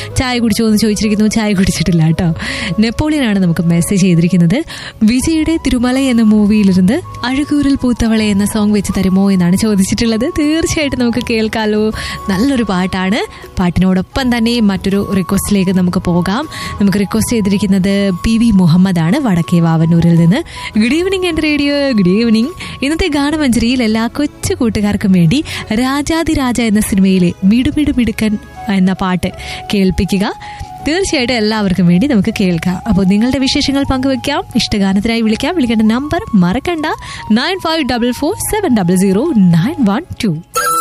ചായ കുടിച്ചോ എന്ന് ചോദിച്ചിരിക്കുന്നു ചായ കുടിച്ചിട്ടില്ല കേട്ടോ നെപ്പോളിയനാണ് നമുക്ക് മെസ്സേജ് ചെയ്തിരിക്കുന്നത് വിജയുടെ തിരുമല എന്ന മൂവിയിലിருந்து അഴകൂരിൽ പൂത്തവളെ എന്ന സോങ് വെച്ച് തരുമോ എന്നാണ് ചോദിച്ചിട്ടുള്ളത് തീർച്ചയായിട്ടും നമുക്ക് കേൾക്കാലോ നല്ലൊരു പാട്ടാണ് പാട്ടിനോടൊപ്പം തന്നെ മറ്റൊരു റിക്വസ്റ്റിലേക്ക് നമുക്ക് പോകാം നമുക്ക് റിക്വസ്റ്റ് ചെയ്തിരിക്കുന്നത് പി വി മുഹമ്മദ് ആണ് വടക്കേ വാവന്നൂരിൽ നിന്ന് ഗുഡ് ഈവനിങ് എൻ്റെ റേഡിയോ ഗുഡ് ഈവനിങ് ഇന്നത്തെ ഗാനമഞ്ജരിയിൽ എല്ലാ കൊച്ചു കൂട്ടുകാർക്കും വേണ്ടി രാജാതിരാജ എന്ന സിനിമയിലെ മിടുമിടു മിടുക്കൻ എന്ന പാട്ട് കേൾപ്പിക്കുക തീർച്ചയായിട്ടും എല്ലാവർക്കും വേണ്ടി നമുക്ക് കേൾക്കാം അപ്പോൾ നിങ്ങളുടെ വിശേഷങ്ങൾ പങ്കുവെക്കാം ഇഷ്ടഗാനത്തിനായി വിളിക്കാം വിളിക്കേണ്ട നമ്പർ മറക്കണ്ട nine five double four seven double zero nine one to